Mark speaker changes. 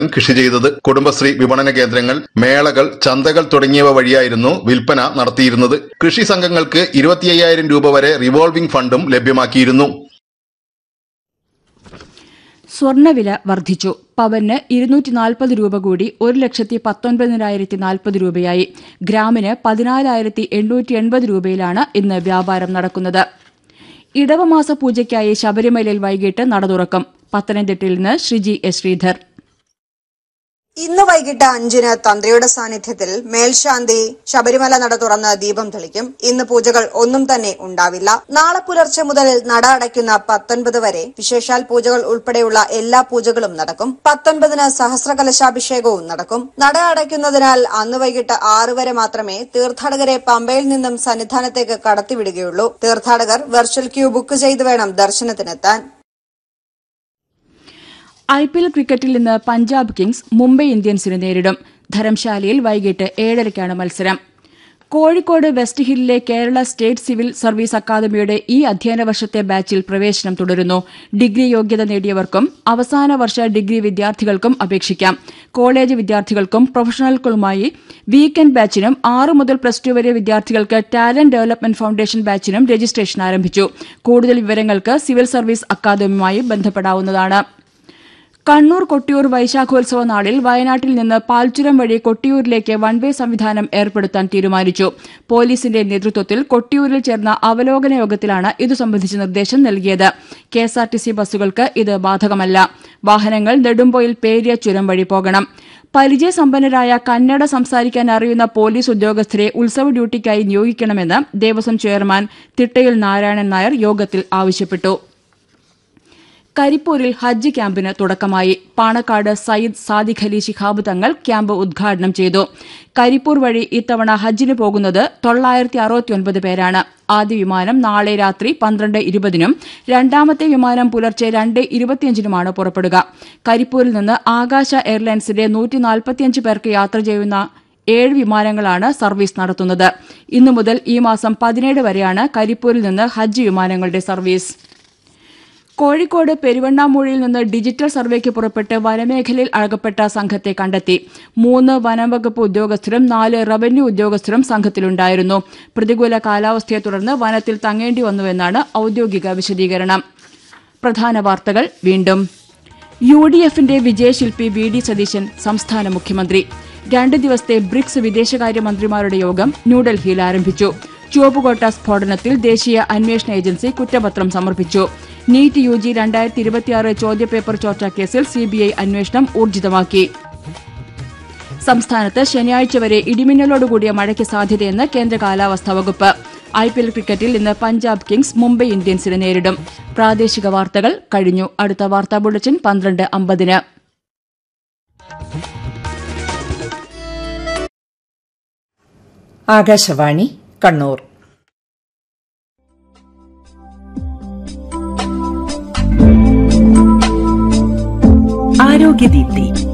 Speaker 1: കൃഷി ചെയ്തത് കുടുംബശ്രീ വിപണന കേന്ദ്രങ്ങൾ മേളകൾ ചന്തകൾ തുടങ്ങിയവ വഴിയായിരുന്നു വിൽപ്പന നടത്തിയിരുന്നത് കൃഷി സംഘങ്ങൾക്ക് ഇരുപത്തി അയ്യായിരം രൂപ വരെ റിവോൾവിംഗ് ഫണ്ടും ലഭ്യമാക്കിയിരുന്നു
Speaker 2: സ്വർണ്ണവില വർദ്ധിച്ചു പവന് ഇരുന്നൂറ്റി നാൽപ്പത് രൂപ കൂടി ഒരു ലക്ഷത്തി പത്തൊൻപതിനായിരത്തി നാൽപ്പത് രൂപയായി ഗ്രാമിന് പതിനാലായിരത്തി എണ്ണൂറ്റി എൺപത് രൂപയിലാണ് ഇന്ന് വ്യാപാരം നടക്കുന്നത് ഇടവമാസ പൂജയ്ക്കായി ശബരിമലയിൽ വൈകിട്ട് നട തുറക്കും പത്തനംതിട്ടയിൽ നിന്ന് ശ്രീജി എസ് ശ്രീധർ
Speaker 3: ഇന്ന് വൈകിട്ട് അഞ്ചിന് തന്ത്രിയുടെ സാന്നിധ്യത്തിൽ മേൽശാന്തി ശബരിമല നട തുറന്ന് ദീപം തെളിക്കും ഇന്ന് പൂജകൾ ഒന്നും തന്നെ ഉണ്ടാവില്ല നാളെ പുലർച്ചെ മുതൽ നട അടയ്ക്കുന്ന പത്തൊൻപത് വരെ വിശേഷാൽ പൂജകൾ ഉൾപ്പെടെയുള്ള എല്ലാ പൂജകളും നടക്കും പത്തൊൻപതിന് സഹസ്രകലശാഭിഷേകവും നടക്കും നട അടയ്ക്കുന്നതിനാൽ അന്ന് വൈകിട്ട് ആറ് വരെ മാത്രമേ തീർത്ഥാടകരെ പമ്പയിൽ നിന്നും സന്നിധാനത്തേക്ക് കടത്തിവിടുകയുള്ളൂ തീർത്ഥാടകർ വെർച്വൽ ക്യൂ ബുക്ക് ചെയ്ത് വേണം ദർശനത്തിനെത്താൻ
Speaker 2: ഐ പി എൽ ക്രിക്കറ്റിൽ ഇന്ന് പഞ്ചാബ് കിങ്സ് മുംബൈ ഇന്ത്യൻസിനെ നേരിടും ധരംശാലയിൽ വൈകിട്ട് ഏഴരയ്ക്കാണ് മത്സരം കോഴിക്കോട് വെസ്റ്റ് ഹില്ലിലെ കേരള സ്റ്റേറ്റ് സിവിൽ സർവീസ് അക്കാദമിയുടെ ഈ അധ്യയന വർഷത്തെ ബാച്ചിൽ പ്രവേശനം തുടരുന്നു ഡിഗ്രി യോഗ്യത നേടിയവർക്കും അവസാന വർഷ ഡിഗ്രി വിദ്യാർത്ഥികൾക്കും അപേക്ഷിക്കാം കോളേജ് വിദ്യാർത്ഥികൾക്കും പ്രൊഫഷണലുകൾക്കുമായി വീക്കെൻഡ് ബാച്ചിനും ആറ് മുതൽ പ്ലസ് ടു വരെ വിദ്യാർത്ഥികൾക്ക് ടാലന്റ് ഡെവലപ്മെന്റ് ഫൌണ്ടേഷൻ ബാച്ചിനും രജിസ്ട്രേഷൻ ആരംഭിച്ചു കൂടുതൽ വിവരങ്ങൾക്ക് സിവിൽ സർവീസ് അക്കാദമിയുമായി ബന്ധപ്പെടാവുന്നതാണ് കണ്ണൂർ കൊട്ടിയൂർ വൈശാഖോത്സവ നാളിൽ വയനാട്ടിൽ നിന്ന് പാൽച്ചുരം വഴി കൊട്ടിയൂരിലേക്ക് വൺ വേ സംവിധാനം ഏർപ്പെടുത്താൻ തീരുമാനിച്ചു പോലീസിന്റെ നേതൃത്വത്തിൽ കൊട്ടിയൂരിൽ ചേർന്ന അവലോകന യോഗത്തിലാണ് ഇതു സംബന്ധിച്ച നിർദ്ദേശം നൽകിയത് കെഎസ്ആർടിസി ബസ്സുകൾക്ക് ഇത് ബാധകമല്ല വാഹനങ്ങൾ നെടുമ്പോയിൽ പേരിയ ചുരം വഴി പോകണം പരിചയസമ്പന്നരായ കന്നഡ സംസാരിക്കാൻ അറിയുന്ന പോലീസ് ഉദ്യോഗസ്ഥരെ ഉത്സവ ഡ്യൂട്ടിക്കായി നിയോഗിക്കണമെന്ന് ദേവസ്വം ചെയർമാൻ തിട്ടയിൽ നാരായണൻ നായർ യോഗത്തിൽ ആവശ്യപ്പെട്ടു കരിപ്പൂരിൽ ഹജ്ജ് ക്യാമ്പിന് തുടക്കമായി പാണക്കാട് സയ്യിദ് സാദിഖ് അലി ശിഹാബ് തങ്ങൾ ക്യാമ്പ് ഉദ്ഘാടനം ചെയ്തു കരിപ്പൂർ വഴി ഇത്തവണ ഹജ്ജിന് പോകുന്നത് തൊള്ളായിരത്തി അറുപത്തിയൊൻപത് പേരാണ് ആദ്യ വിമാനം നാളെ രാത്രി പന്ത്രണ്ട് ഇരുപതിനും രണ്ടാമത്തെ വിമാനം പുലർച്ചെ രണ്ട് ഇരുപത്തിയഞ്ചിനുമാണ് പുറപ്പെടുക കരിപ്പൂരിൽ നിന്ന് ആകാശ എയർലൈൻസിന്റെ നൂറ്റി നാൽപ്പത്തിയഞ്ച് പേർക്ക് യാത്ര ചെയ്യുന്ന ഏഴ് വിമാനങ്ങളാണ് സർവീസ് നടത്തുന്നത് ഇന്നു മുതൽ ഈ മാസം പതിനേഴ് വരെയാണ് കരിപ്പൂരിൽ നിന്ന് ഹജ്ജ് വിമാനങ്ങളുടെ സർവീസ് കോഴിക്കോട് പെരുവണ്ണാമൂഴിയിൽ നിന്ന് ഡിജിറ്റൽ സർവേക്ക് പുറപ്പെട്ട് വനമേഖലയിൽ അകപ്പെട്ട സംഘത്തെ കണ്ടെത്തി മൂന്ന് വനംവകുപ്പ് ഉദ്യോഗസ്ഥരും നാല് റവന്യൂ ഉദ്യോഗസ്ഥരും സംഘത്തിലുണ്ടായിരുന്നു പ്രതികൂല കാലാവസ്ഥയെ തുടർന്ന് വനത്തിൽ തങ്ങേണ്ടി വന്നുവെന്നാണ് ഔദ്യോഗിക വിശദീകരണം പ്രധാന വാർത്തകൾ വീണ്ടും യു ഡി എഫിന്റെ വിജയശില്പി വി ഡി സതീശൻ സംസ്ഥാന മുഖ്യമന്ത്രി രണ്ട് ദിവസത്തെ ബ്രിക്സ് വിദേശകാര്യമന്ത്രിമാരുടെ യോഗം ന്യൂഡൽഹിയിൽ ആരംഭിച്ചു ചുവപ്പുകോട്ട സ്ഫോടനത്തിൽ ദേശീയ അന്വേഷണ ഏജൻസി കുറ്റപത്രം സമർപ്പിച്ചു നീറ്റ് യു ജി രണ്ടായിരത്തി ഇരുപത്തിയാറ് ചോദ്യപേപ്പർ ചോർച്ച കേസിൽ സിബിഐ അന്വേഷണം ഊർജിതമാക്കി സംസ്ഥാനത്ത് ശനിയാഴ്ച വരെ ഇടിമിന്നലോടുകൂടിയ മഴയ്ക്ക് സാധ്യതയെന്ന് കേന്ദ്ര കാലാവസ്ഥാ വകുപ്പ് ഐ പി എൽ ക്രിക്കറ്റിൽ ഇന്ന് പഞ്ചാബ് കിങ്സ് മുംബൈ ഇന്ത്യൻസിനെ നേരിടും പ്രാദേശിക വാർത്തകൾ കഴിഞ്ഞു അടുത്ത വാർത്താ ബുള്ളറ്റിൻ പന്ത്രണ്ട് അമ്പതിന്
Speaker 4: ആകാശവാണി കണ്ണൂർ
Speaker 5: ആരോഗ്യദീപ്തി